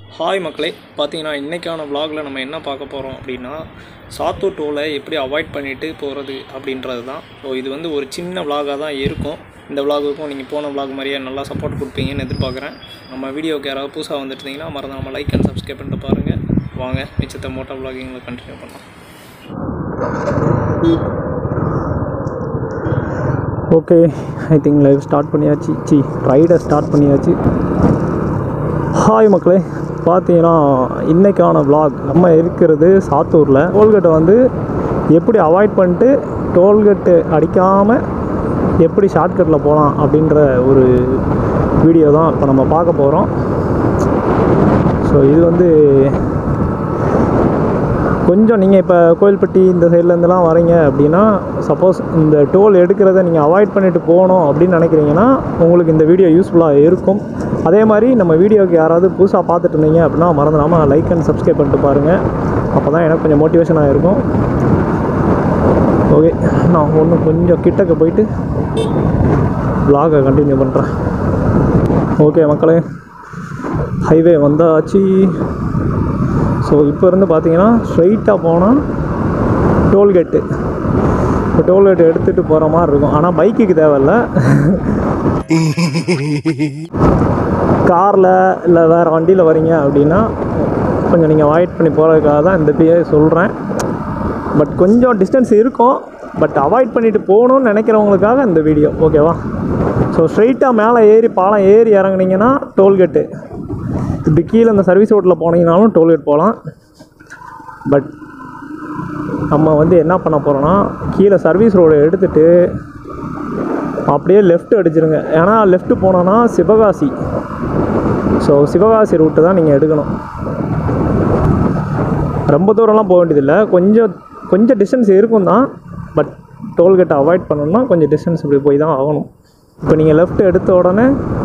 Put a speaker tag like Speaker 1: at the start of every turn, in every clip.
Speaker 1: hi மக்களே பார்த்தீங்கன்னா இன்றைக்கான vlogல நம்ம என்ன பார்க்க போகிறோம் அப்படின்னா சாத்தூர் டோலை எப்படி அவாய்ட் பண்ணிட்டு போகிறது அப்படின்றது தான் ஸோ இது வந்து ஒரு சின்ன vlog-ஆ தான் இருக்கும் இந்த vlog-க்கும் நீங்கள் போன vlog மாதிரியே நல்லா சப்போர்ட் கொடுப்பீங்கன்னு எதிர்பார்க்குறேன் நம்ம வீடியோக்கு யாராவது புதுசாக வந்துட்டுருந்தீங்கன்னா மறந்துடாமல் லைக் அண்ட் சப்ஸ்கிரைப் பண்ணிட்டு பாருங்கள் வாங்க மிச்சத்தை மோட்டோ vlogging-ல கண்டினியூ பண்ணலாம்
Speaker 2: okay I think live start பண்ணியாச்சு சி ரைடை ஸ்டார்ட் பண்ணியாச்சு ஹாய் மக்களே பார்த்தீங்கன்னா இன்றைக்கான vlog நம்ம இருக்கிறது சாத்தூரில் டோல்கேட்டை வந்து எப்படி அவாய்ட் பண்ணிட்டு டோல்கேட்டு அடிக்காமல் எப்படி ஷார்ட்கட்டில் போகலாம் அப்படின்ற ஒரு வீடியோ தான் இப்போ நம்ம பார்க்க போகிறோம் ஸோ இது வந்து கொஞ்சம் நீங்கள் இப்போ கோயில்பட்டி இந்த சைட்லேருந்துலாம் வரீங்க அப்படின்னா சப்போஸ் இந்த டோல் எடுக்கிறத நீங்கள் அவாய்ட் பண்ணிட்டு போகணும் அப்படின்னு நினைக்கிறீங்கன்னா உங்களுக்கு இந்த வீடியோ யூஸ்ஃபுல்லாக இருக்கும் அதே மாதிரி நம்ம வீடியோக்கு யாராவது புதுசாக பார்த்துட்டு இருந்தீங்க அப்படின்னா மறந்துடாமல் லைக் அண்ட் சப்ஸ்கிரைப் பண்ணிட்டு பாருங்கள் அப்போ தான் எனக்கு கொஞ்சம் மோட்டிவேஷனாக இருக்கும் ஓகே நான் ஒன்று கொஞ்சம் கிட்டக்க போயிட்டு vlog-அ கண்டினியூ பண்ணுறேன் ஓகே மக்களே ஹைவே வந்தாச்சு ஸோ இப்போ இருந்து பார்த்தீங்கன்னா ஸ்ட்ரைட்டாக போனால் டோல்கேட்டு இப்போ டோல்கேட் எடுத்துகிட்டு போகிற மாதிரி இருக்கும் ஆனால் பைக்குக்கு தேவையில்ல காரில் இல்லை வேறு வண்டியில் வரீங்க அப்படின்னா கொஞ்சம் நீங்கள் அவாய்ட் பண்ணி போகிறதுக்காக தான் இந்த பிஏ சொல்கிறேன் பட் கொஞ்சம் டிஸ்டன்ஸ் இருக்கும் பட் அவாய்ட் பண்ணிட்டு போகணும்னு நினைக்கிறவங்களுக்காக இந்த வீடியோ ஓகேவா ஸோ ஸ்ட்ரைட்டாக மேலே ஏறி பாலம் ஏறி இறங்குனீங்கன்னா டோல்கேட்டு இப்படி கீழே இந்த சர்வீஸ் ரோட்டில் போனீங்கனாலும் டோல்கேட் போகலாம் பட் நம்ம வந்து என்ன பண்ண போகிறோன்னா கீழே சர்வீஸ் ரோடு எடுத்துகிட்டு அப்படியே லெஃப்ட் அடிச்சிருங்க ஏன்னா லெஃப்ட் போனோன்னா சிவகாசி ஸோ சிவகாசி ரூட்டு தான் நீங்கள் எடுக்கணும் ரொம்ப தூரம்லாம் போக வேண்டியதில்லை கொஞ்சம் கொஞ்சம் டிஸ்டன்ஸ் இருக்கும் தான் பட் டோல்கேட்டை அவாய்ட் பண்ணணும்னா கொஞ்சம் டிஸ்டன்ஸ் இப்படி போய் தான் ஆகணும் இப்போ நீங்கள் லெஃப்ட் எடுத்த உடனே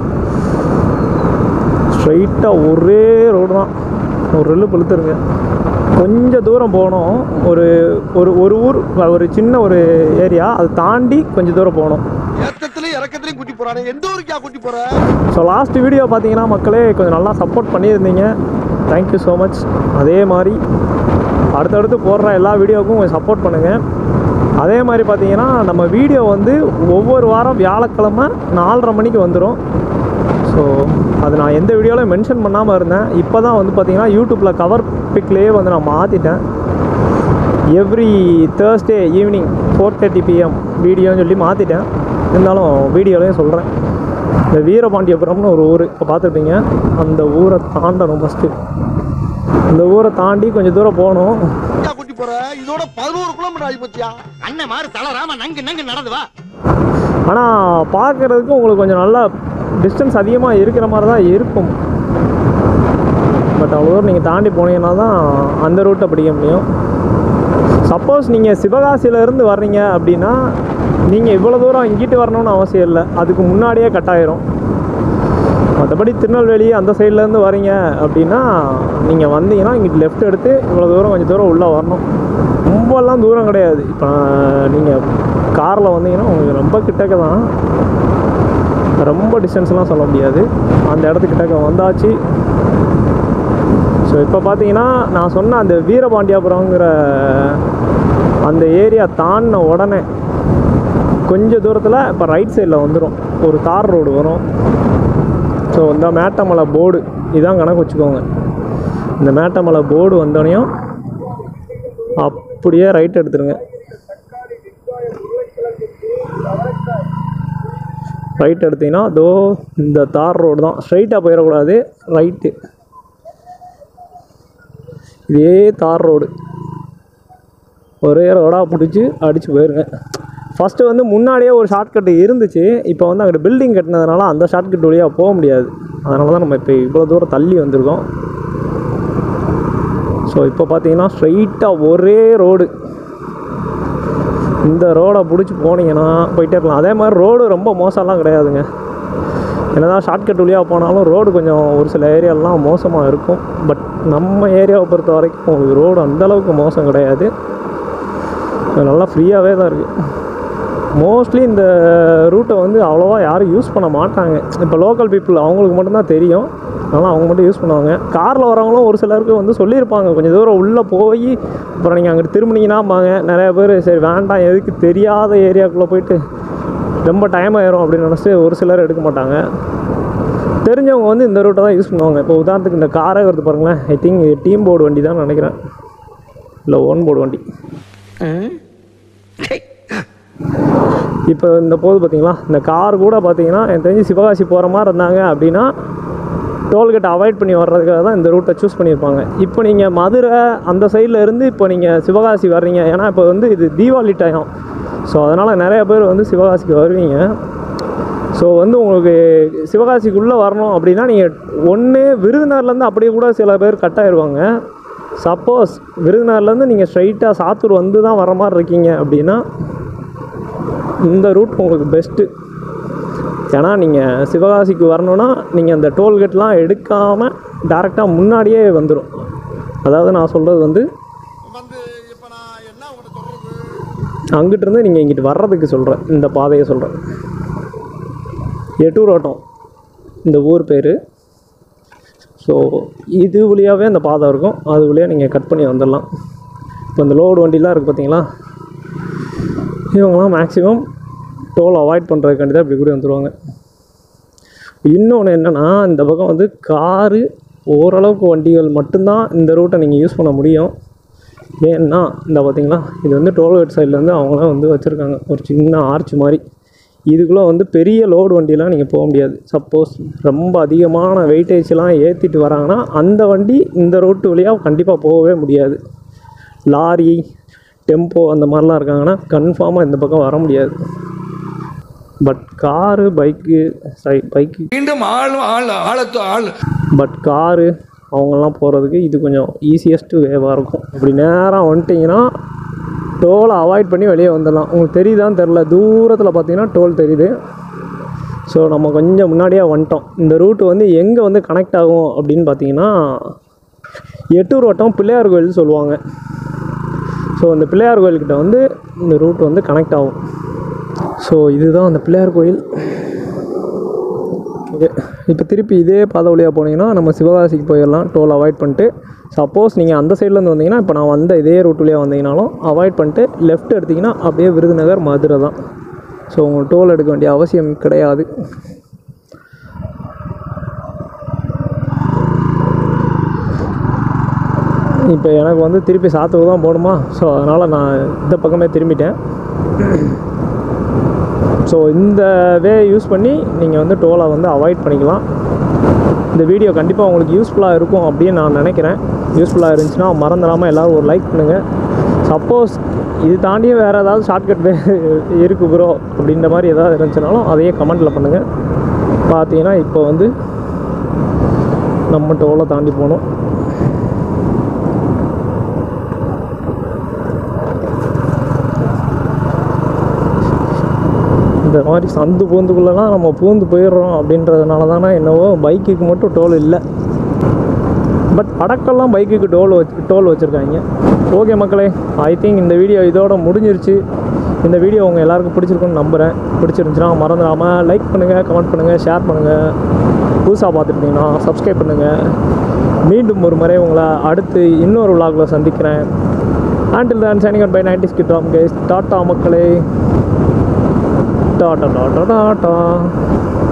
Speaker 2: ஸ்ட்ரைட்டாக ஒரே ரோடு தான் ஒரு ரெல்லு பழுத்துருங்க கொஞ்சம் தூரம் போகணும் ஒரு ஒரு ஒரு ஊர் ஒரு சின்ன ஒரு ஏரியா அதை தாண்டி கொஞ்சம் தூரம் போகணும்
Speaker 3: ஏத்தத்திலயும் இறக்கத்திலயும் கூட்டி போறானே எந்த ஊருக்கா கூட்டி போற
Speaker 2: ஸோ லாஸ்ட் வீடியோ பார்த்தீங்கன்னா மக்களே கொஞ்சம் நல்லா சப்போர்ட் பண்ணியிருந்தீங்க தேங்க்யூ ஸோ மச் அதே மாதிரி அடுத்தடுத்து போடுற எல்லா வீடியோவுக்கும் கொஞ்சம் சப்போர்ட் பண்ணுங்கள் அதே மாதிரி பார்த்தீங்கன்னா நம்ம வீடியோ வந்து ஒவ்வொரு வாரம் வியாழக்கிழமை நாலரை மணிக்கு வந்துடும் ஸோ அது நான் எந்த வீடியோவில் மென்ஷன் பண்ணாமல் இருந்தேன் இப்போ தான் வந்து பார்த்தீங்கன்னா யூடியூப்பில் கவர் பிக்லேயே வந்து நான் மாற்றிட்டேன் every Thursday evening four thirty PM வீடியோன்னு சொல்லி மாற்றிட்டேன் இருந்தாலும் வீடியோலையும் சொல்கிறேன் இந்த வீரபாண்டியபுரம்னு ஒரு ஊர் இப்போ பார்த்துருப்பீங்க அந்த ஊரை தாண்டணும் ஃபஸ்ட்டு இந்த ஊரை தாண்டி கொஞ்சம் தூரம் போகணும்
Speaker 3: ஏன் கூட்டி போற இதோட பதினோரு கிலோமீட்டர் ஆகி போச்சியா
Speaker 4: அண்ணன் மாதிரி தளராம நங்கு நங்கு நடந்து வா
Speaker 2: ஆனால் பார்க்குறதுக்கு உங்களுக்கு கொஞ்சம் நல்லா டிஸ்டன்ஸ் அதிகமாக இருக்கிற மாதிரி தான் இருக்கும் பட் அவ்வளோ தூரம் நீங்கள் தாண்டி போனீங்கன்னா தான் அந்த ரூட்டை பிடிக்க முடியும் சப்போஸ் நீங்கள் சிவகாசியிலேருந்து வர்றீங்க அப்படின்னா நீங்கள் இவ்வளோ தூரம் இங்கிட்டு வரணும்னு அவசியம் இல்லை அதுக்கு முன்னாடியே கட் ஆயிரும் மற்றபடி திருநெல்வேலி அந்த சைட்லேருந்து வரீங்க அப்படின்னா நீங்கள் வந்தீங்கன்னா இங்கிட்டு லெஃப்ட் எடுத்து இவ்வளோ தூரம் கொஞ்சம் தூரம் உள்ளே வரணும் ரொம்பலாம் தூரம் கிடையாது இப்போ நீங்கள் காரில் வந்தீங்கன்னா உங்களுக்கு ரொம்ப கிட்டக்க தான் ரொம்ப டிஸ்டன்ஸ்லாம் சொல்ல முடியாது அந்த இடத்துக்கிட்டக்க வந்தாச்சு ஸோ இப்போ பார்த்தீங்கன்னா நான் சொன்ன அந்த வீரபாண்டியாபுரங்கிற அந்த ஏரியா தாண்டின உடனே கொஞ்சம் தூரத்தில் இப்போ ரைட் சைடில் வந்துடும் ஒரு தார் ரோடு வரும் ஸோ இந்த மேட்டமலை போர்டு இதான் கணக்கு வச்சுக்கோங்க இந்த மேட்டமலை போர்டு வந்தோடனையும் அப்படியே ரைட் எடுத்துருங்க ரைட் எடுத்தீங்கன்னா அதோ இந்த தார் ரோடு தான் ஸ்ட்ரைட்டாக போயிடக்கூடாது ரைட்டு இதே தார் ரோடு ஒரே ரோடாக பிடிச்சி அடித்து போயிருங்க ஃபஸ்ட்டு வந்து முன்னாடியே ஒரு ஷார்ட்கட் இருந்துச்சு இப்போ வந்து அங்கிட்டு பில்டிங் கட்டினதுனால அந்த ஷார்ட்கட் வழியாக போக முடியாது அதனால தான் நம்ம இப்போ இவ்வளோ தூரம் தள்ளி வந்திருக்கோம் ஸோ இப்போ பார்த்தீங்கன்னா ஸ்ட்ரைட்டாக ஒரே ரோடு இந்த ரோடை பிடிச்சி போனீங்கன்னா போயிட்டே இருக்கலாம் அதே மாதிரி ரோடு ரொம்ப மோசம்லாம் கிடையாதுங்க என்னதான் ஷார்ட்கட் வழியாக போனாலும் ரோடு கொஞ்சம் ஒரு சில ஏரியாலலாம் மோசமாக இருக்கும் பட் நம்ம ஏரியாவை பொறுத்த வரைக்கும் உங்களுக்கு ரோடு அந்தளவுக்கு மோசம் கிடையாது நல்லா ஃப்ரீயாகவே தான் இருக்குது மோஸ்ட்லி இந்த ரூட்டை வந்து அவ்வளோவா யாரும் யூஸ் பண்ண மாட்டாங்க இப்போ லோக்கல் பீப்புள் அவங்களுக்கு மட்டும்தான் தெரியும் அதனால் அவங்க மட்டும் யூஸ் பண்ணுவாங்க காரில் வரவங்களும் ஒரு சிலருக்கு வந்து சொல்லியிருப்பாங்க கொஞ்சம் தூரம் உள்ளே போய் அப்புறம் நீங்கள் அங்கிட்டு திரும்பினீங்கன்னாம்பாங்க நிறைய பேர் சரி வேண்டாம் எதுக்கு தெரியாத ஏரியாக்குள்ளே போயிட்டு ரொம்ப டைம் ஆயிரும் அப்படின்னு நினச்சிட்டு ஒரு சிலர் எடுக்க மாட்டாங்க தெரிஞ்சவங்க வந்து இந்த ரூட்டை தான் யூஸ் பண்ணுவாங்க இப்போ உதாரணத்துக்கு இந்த காரே வருது பாருங்களேன் ஐ திங்க் டீம் போர்டு வண்டி தான் நினைக்கிறேன் இல்லை ஓன் போர்டு வண்டி இப்போ இந்த போது பார்த்தீங்களா இந்த கார் கூட பார்த்தீங்கன்னா எனக்கு தெரிஞ்சு சிவகாசி போகிற மாதிரி இருந்தாங்க அப்படின்னா டோல்கேட் அவாய்ட் பண்ணி வர்றதுக்காக தான் இந்த ரூட்டை சூஸ் பண்ணியிருப்பாங்க இப்போ நீங்கள் மதுரை அந்த சைடில் இருந்து இப்போ நீங்கள் சிவகாசி வர்றீங்க ஏன்னா இப்போ வந்து இது தீபாவளி டைம் ஸோ அதனால் நிறைய பேர் வந்து சிவகாசிக்கு வருவீங்க ஸோ வந்து உங்களுக்கு சிவகாசிக்குள்ளே வரணும் அப்படின்னா நீங்கள் ஒன்று விருதுநகர்லேருந்து அப்படியே கூட சில பேர் கட் ஆயிடுவாங்க சப்போஸ் விருதுநகர்லேருந்து நீங்கள் ஸ்ட்ரைட்டாக சாத்தூர் வந்து தான் வர மாதிரி இருக்கீங்க அப்படின்னா இந்த ரூட் உங்களுக்கு பெஸ்ட்டு ஏன்னா நீங்கள் சிவகாசிக்கு வரணுன்னா நீங்கள் அந்த டோல்கேட்லாம் எடுக்காமல் டேரெக்டாக முன்னாடியே வந்துடும் அதாவது நான் சொல்கிறது வந்து
Speaker 3: வந்து இப்ப நான் என்ன உங்கள்கிட்ட சொல்றது
Speaker 2: அங்கிட்டிருந்து நீங்கள் இங்கிட்டு வர்றதுக்கு சொல்கிறேன் இந்த பாதையை சொல்கிறேன் எட்டூர் ஓட்டம் இந்த ஊர் பேர் ஸோ இது வழியாகவே அந்த பாதை இருக்கும் அது வழியாக நீங்கள் கட் பண்ணி வந்துடலாம் இப்போ இந்த லோடு வண்டிலாம் இருக்குது பார்த்தீங்களா இவங்களாம் மேக்ஸிமம் டோல் அவாய்ட் பண்ணுறதுக்காண்டி தான் இப்படி கூட வந்துடுவாங்க இன்னொன்று என்னென்னா இந்த பக்கம் வந்து காரு ஓரளவுக்கு வண்டிகள் மட்டும்தான் இந்த ரூட்டை நீங்கள் யூஸ் பண்ண முடியும் ஏன்னா இந்த பார்த்தீங்களா இது வந்து டோல்கேட் சைட்லேருந்து அவங்களாம் வந்து வச்சுருக்காங்க ஒரு சின்ன ஆர்ச் மாதிரி இதுக்குள்ளே வந்து பெரிய லோடு வண்டியெலாம் நீங்கள் போக முடியாது சப்போஸ் ரொம்ப அதிகமான வெயிட்டேஜ்லாம் ஏற்றிட்டு வராங்கன்னா அந்த வண்டி இந்த ரோட்டு வழியாக கண்டிப்பாக போகவே முடியாது லாரி டெம்போ அந்த மாதிரிலாம் இருக்காங்கன்னா கன்ஃபார்மாக இந்த பக்கம் வர முடியாது பட் காரு பைக்கு சை பைக்கு
Speaker 5: மீண்டும் ஆள் ஆள் ஆழத்து ஆள்
Speaker 2: பட் காரு அவங்கெல்லாம் போகிறதுக்கு இது கொஞ்சம் ஈஸியஸ்ட்டு வேவாக இருக்கும் அப்படி நேராக வந்துட்டிங்கன்னா டோலை அவாய்ட் பண்ணி வெளியே வந்துடலாம் உங்களுக்கு தெரியுதான்னு தெரில தூரத்தில் பார்த்தீங்கன்னா டோல் தெரியுது ஸோ நம்ம கொஞ்சம் முன்னாடியே வந்துட்டோம் இந்த ரூட் வந்து எங்கே வந்து கனெக்ட் ஆகும் அப்படின்னு பார்த்தீங்கன்னா எட்டூர் வட்டம் பிள்ளையார் கோயில் சொல்லுவாங்க ஸோ அந்த பிள்ளையார் கோயில்கிட்ட வந்து இந்த ரூட் வந்து கனெக்ட் ஆகும் ஸோ இதுதான் அந்த பிள்ளையார் கோயில் ஓகே இப்போ திருப்பி இதே பாதை வழியாக போனீங்கன்னா நம்ம சிவகாசிக்கு போயிடலாம் டோல் அவாய்ட் பண்ணிட்டு சப்போஸ் நீங்கள் அந்த சைட்லேருந்து வந்தீங்கன்னா இப்போ நான் வந்த இதே ரூட் வழியாக வந்தீங்கனாலும் அவாய்ட் பண்ணிட்டு லெஃப்ட் எடுத்திங்கன்னா அப்படியே விருதுநகர் மதுரை தான் ஸோ உங்களுக்கு டோல் எடுக்க வேண்டிய அவசியம் கிடையாது இப்போ எனக்கு வந்து திருப்பி சாத்தூர் தான் போகணுமா ஸோ அதனால் நான் இந்த பக்கமே திரும்பிட்டேன் ஸோ இந்த வே யூஸ் பண்ணி நீங்கள் வந்து டோலை வந்து அவாய்ட் பண்ணிக்கலாம் இந்த வீடியோ கண்டிப்பாக உங்களுக்கு யூஸ்ஃபுல்லாக இருக்கும் அப்படின்னு நான் நினைக்கிறேன் யூஸ்ஃபுல்லாக இருந்துச்சுன்னா மறந்துடாமல் எல்லோரும் ஒரு லைக் பண்ணுங்கள் சப்போஸ் இது தாண்டியும் வேறு ஏதாவது ஷார்ட்கட் வே இருக்குது ப்ரோ அப்படின்ற மாதிரி ஏதாவது இருந்துச்சுனாலும் அதையே கமெண்ட்டில் பண்ணுங்கள் பார்த்தீங்கன்னா இப்போ வந்து நம்ம டோலை தாண்டி போகணும் இந்த மாதிரி சந்து பூந்துக்குள்ளெல்லாம் நம்ம பூந்து போயிடுறோம் அப்படின்றதுனால தானே என்னவோ பைக்குக்கு மட்டும் டோல் இல்லை பட் படக்கெல்லாம் பைக்குக்கு டோல் வச்சு டோல் வச்சுருக்காங்க ஓகே மக்களே ஐ திங்க் இந்த வீடியோ இதோட முடிஞ்சிருச்சு இந்த வீடியோ உங்கள் எல்லாருக்கும் பிடிச்சிருக்குன்னு நம்புகிறேன் பிடிச்சிருந்துச்சுன்னா மறந்துடாமல் லைக் பண்ணுங்கள் கமெண்ட் பண்ணுங்கள் ஷேர் பண்ணுங்கள் புதுசாக பார்த்துருந்தீங்கன்னா சப்ஸ்கிரைப் பண்ணுங்கள் மீண்டும் ஒரு முறை உங்களை அடுத்து இன்னொரு விலாகில் சந்திக்கிறேன் ஆண்டில் தான் signing out bye nineties kid case டாட்டா மக்களே டாட்டா டாட்டா டாட்டா